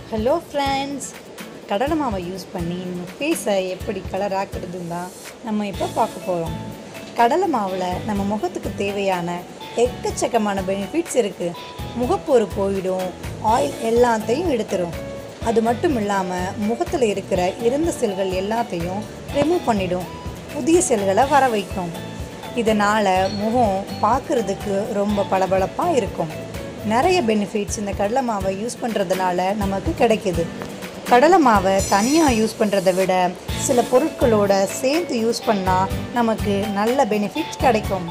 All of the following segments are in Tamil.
ஹலோ ஃப்ரெண்ட்ஸ் கடலை மாவை யூஸ் பண்ணி நம்ம ஃபேஸை எப்படி கலர் ஆக்குறதுன்னு தான் நம்ம இப்போ பார்க்க போகிறோம் கடலை மாவில் நம்ம முகத்துக்கு தேவையான எக்கச்சக்கமான பெனிஃபிட்ஸ் இருக்குது முகப்பொரு போயிடும் ஆயில் எல்லாத்தையும் எடுத்துரும் அது மட்டும் இல்லாமல் முகத்தில் இருக்கிற இறந்த செல்கள் எல்லாத்தையும் ரிமூவ் பண்ணிடும் புதிய செல்களை வர வைக்கும் இதனால் முகம் பார்க்குறதுக்கு ரொம்ப பளபளப்பாக இருக்கும் நிறைய பெனிஃபிட்ஸ் இந்த கடலை மாவை யூஸ் பண்ணுறதுனால நமக்கு கிடைக்குது கடலை மாவை தனியாக யூஸ் பண்ணுறதை விட சில பொருட்களோட சேர்த்து யூஸ் பண்ணால் நமக்கு நல்ல பெனிஃபிட்ஸ் கிடைக்கும்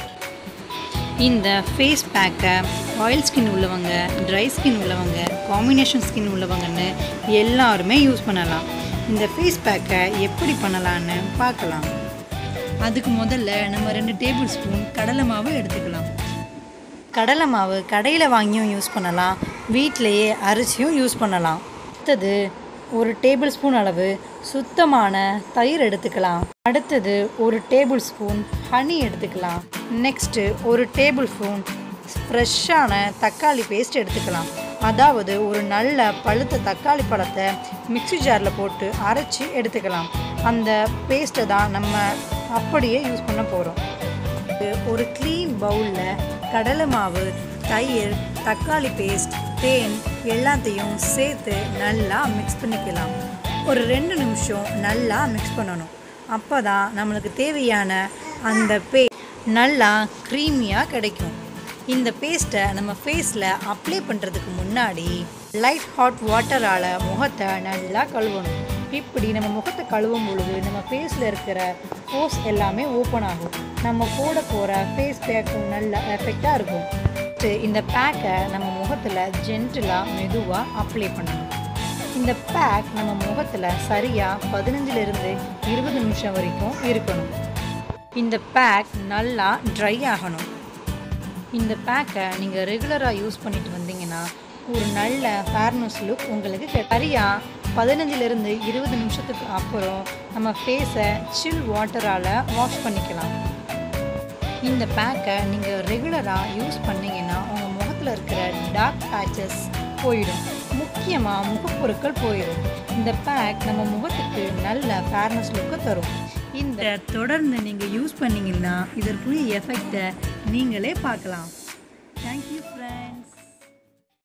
இந்த ஃபேஸ் பேக்கை ஆயில் ஸ்கின் உள்ளவங்க ட்ரை ஸ்கின் உள்ளவங்க காம்பினேஷன் ஸ்கின் உள்ளவங்கன்னு எல்லாருமே யூஸ் பண்ணலாம் இந்த ஃபேஸ் பேக்கை எப்படி பண்ணலான்னு பார்க்கலாம் அதுக்கு முதல்ல நம்ம ரெண்டு டேபிள் ஸ்பூன் கடலை மாவு எடுத்துக்கலாம் கடலை மாவு கடையில் வாங்கியும் யூஸ் பண்ணலாம் வீட்டிலையே அரிசியும் யூஸ் பண்ணலாம் அடுத்தது ஒரு டேபிள் ஸ்பூன் அளவு சுத்தமான தயிர் எடுத்துக்கலாம் அடுத்தது ஒரு டேபிள் ஸ்பூன் ஹனி எடுத்துக்கலாம் நெக்ஸ்ட்டு ஒரு டேபிள் ஸ்பூன் ஃப்ரெஷ்ஷான தக்காளி பேஸ்ட் எடுத்துக்கலாம் அதாவது ஒரு நல்ல பழுத்த தக்காளி பழத்தை மிக்ஸி ஜாரில் போட்டு அரைச்சி எடுத்துக்கலாம் அந்த பேஸ்ட்டை தான் நம்ம அப்படியே யூஸ் பண்ண போகிறோம் ஒரு க்ளீன் பவுலில் கடலை மாவு தயிர் தக்காளி பேஸ்ட் தேன் எல்லாத்தையும் சேர்த்து நல்லா மிக்ஸ் பண்ணிக்கலாம் ஒரு ரெண்டு நிமிஷம் நல்லா மிக்ஸ் பண்ணணும் அப்போ தான் நம்மளுக்கு தேவையான அந்த பே நல்லா க்ரீமியாக கிடைக்கும் இந்த பேஸ்ட்டை நம்ம ஃபேஸில் அப்ளை பண்ணுறதுக்கு முன்னாடி லைட் ஹாட் வாட்டரால் முகத்தை நல்லா கழுவணும் இப்படி நம்ம முகத்தை கழுவும் பொழுது நம்ம ஃபேஸில் இருக்கிற போஸ் எல்லாமே ஓப்பன் ஆகும் நம்ம போட போகிற ஃபேஸ் பேக்கும் நல்ல எஃபெக்டாக இருக்கும் Next, இந்த பேக்கை நம்ம முகத்தில் ஜென்டிலாக மெதுவாக அப்ளை பண்ணணும் இந்த பேக் நம்ம முகத்தில் சரியாக பதினஞ்சிலிருந்து இருபது நிமிஷம் வரைக்கும் இருக்கணும் இந்த பேக் நல்லா ட்ரை ஆகணும் இந்த பேக்கை நீங்கள் ரெகுலராக யூஸ் பண்ணிட்டு வந்தீங்கன்னா ஒரு நல்ல ஃபேர்னஸ் லுக் உங்களுக்கு கெ- சரியா பதினஞ்சிலிருந்து இருபது நிமிஷத்துக்கு அப்புறம் நம்ம ஃபேஸை சில் வாட்டரால் வாஷ் பண்ணிக்கலாம் இந்த பேக்கை நீங்கள் ரெகுலராக யூஸ் பண்ணீங்கன்னா உங்கள் முகத்தில் இருக்கிற டார்க் பேச்சஸ் போயிடும் முக்கியமாக முகப்பொருட்கள் போயிடும் இந்த பேக் நம்ம முகத்துக்கு நல்ல ஃபேர்னஸ் லுக்கை தரும் இந்த தொடர்ந்து நீங்கள் யூஸ் பண்ணீங்கன்னா இதற்குரிய எஃபெக்டை நீங்களே பார்க்கலாம்